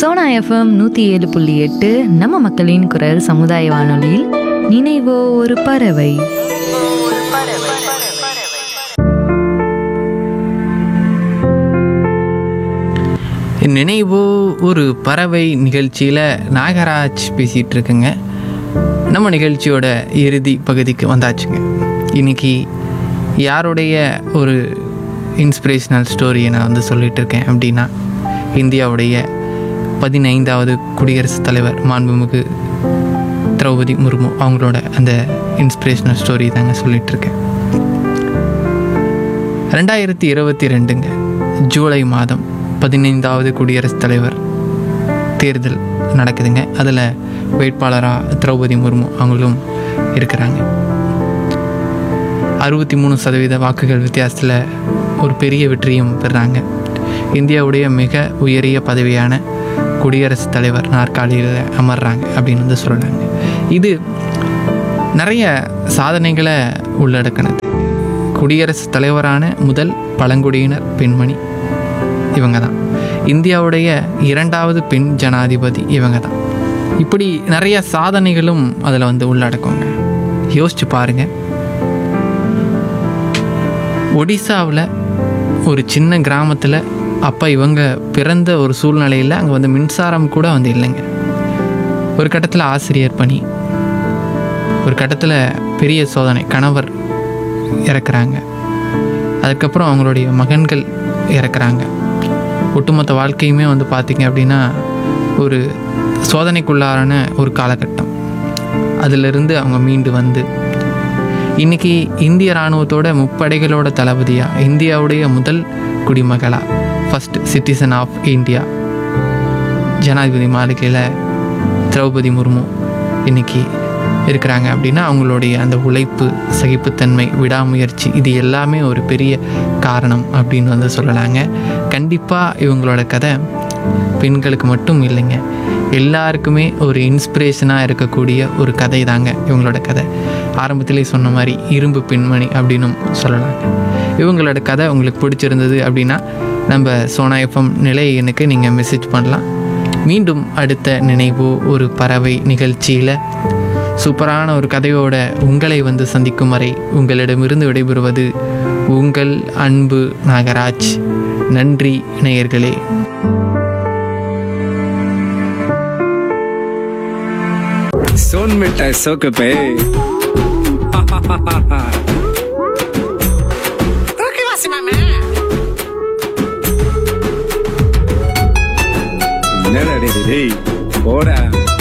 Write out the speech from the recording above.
Sona FM நூற்றி ஏழு புள்ளி எட்டு நம்ம மக்களின் குரல் சமுதாய வானொலியில் நினைவோ ஒரு பறவை நினைவோ ஒரு பறவை நிகழ்ச்சியில் நாகராஜ் பேசிகிட்டு இருக்குங்க நம்ம நிகழ்ச்சியோட இறுதி பகுதிக்கு வந்தாச்சுங்க இன்னைக்கு யாருடைய ஒரு இன்ஸ்பிரேஷனல் ஸ்டோரியை நான் வந்து சொல்லிட்டு இருக்கேன் அப்படின்னா இந்தியாவுடைய பதினைந்தாவது குடியரசுத் தலைவர் மாண்புமிகு திரௌபதி முர்மு அவங்களோட அந்த இன்ஸ்பிரேஷனல் ஸ்டோரி தாங்க சொல்லிட்டு இருக்கேன் ரெண்டாயிரத்தி இருபத்தி ரெண்டுங்க ஜூலை மாதம் பதினைந்தாவது குடியரசுத் தலைவர் தேர்தல் நடக்குதுங்க அதில் வேட்பாளராக திரௌபதி முர்மு அவங்களும் இருக்கிறாங்க அறுபத்தி மூணு சதவீத வாக்குகள் வித்தியாசத்தில் ஒரு பெரிய வெற்றியும் பெறாங்க இந்தியாவுடைய மிக உயரிய பதவியான குடியரசுத் தலைவர் நாற்காலியில் அமர்றாங்க அப்படின்னு வந்து சொல்கிறாங்க இது நிறைய சாதனைகளை உள்ளடக்கினது குடியரசுத் தலைவரான முதல் பழங்குடியினர் பெண்மணி இவங்க தான் இந்தியாவுடைய இரண்டாவது பெண் ஜனாதிபதி இவங்க தான் இப்படி நிறைய சாதனைகளும் அதில் வந்து உள்ளடக்குங்க யோசிச்சு பாருங்க ஒடிசாவில் ஒரு சின்ன கிராமத்தில் அப்போ இவங்க பிறந்த ஒரு சூழ்நிலையில் அங்கே வந்து மின்சாரம் கூட வந்து இல்லைங்க ஒரு கட்டத்தில் ஆசிரியர் பணி ஒரு கட்டத்தில் பெரிய சோதனை கணவர் இறக்குறாங்க அதுக்கப்புறம் அவங்களுடைய மகன்கள் இறக்குறாங்க ஒட்டுமொத்த வாழ்க்கையுமே வந்து பார்த்திங்க அப்படின்னா ஒரு சோதனைக்குள்ளாரான ஒரு காலகட்டம் அதிலிருந்து அவங்க மீண்டு வந்து இன்னைக்கு இந்திய இராணுவத்தோட முப்படைகளோட தளபதியாக இந்தியாவுடைய முதல் குடிமகளா ஃபஸ்ட் சிட்டிசன் ஆஃப் இந்தியா ஜனாதிபதி மாளிகையில் திரௌபதி முர்மு இன்னைக்கு இருக்கிறாங்க அப்படின்னா அவங்களுடைய அந்த உழைப்பு சகிப்புத்தன்மை விடாமுயற்சி இது எல்லாமே ஒரு பெரிய காரணம் அப்படின்னு வந்து சொல்லலாங்க கண்டிப்பாக இவங்களோட கதை பெண்களுக்கு மட்டும் இல்லைங்க எல்லாருக்குமே ஒரு இன்ஸ்பிரேஷனாக இருக்கக்கூடிய ஒரு கதை தாங்க இவங்களோட கதை ஆரம்பத்திலே சொன்ன மாதிரி இரும்பு பெண்மணி அப்படின்னும் சொல்லலாங்க இவங்களோட கதை உங்களுக்கு பிடிச்சிருந்தது அப்படின்னா நம்ம சோனா எஃப்எம் நிலை எண்ணுக்கு நீங்கள் மெசேஜ் பண்ணலாம் மீண்டும் அடுத்த நினைவு ஒரு பறவை நிகழ்ச்சியில் சூப்பரான ஒரு கதையோட உங்களை வந்து சந்திக்கும் வரை உங்களிடமிருந்து விடைபெறுவது உங்கள் அன்பு நாகராஜ் நன்றி நேயர்களே सोन मिठाई सोक पे என்னடா டேய், டேய் போடா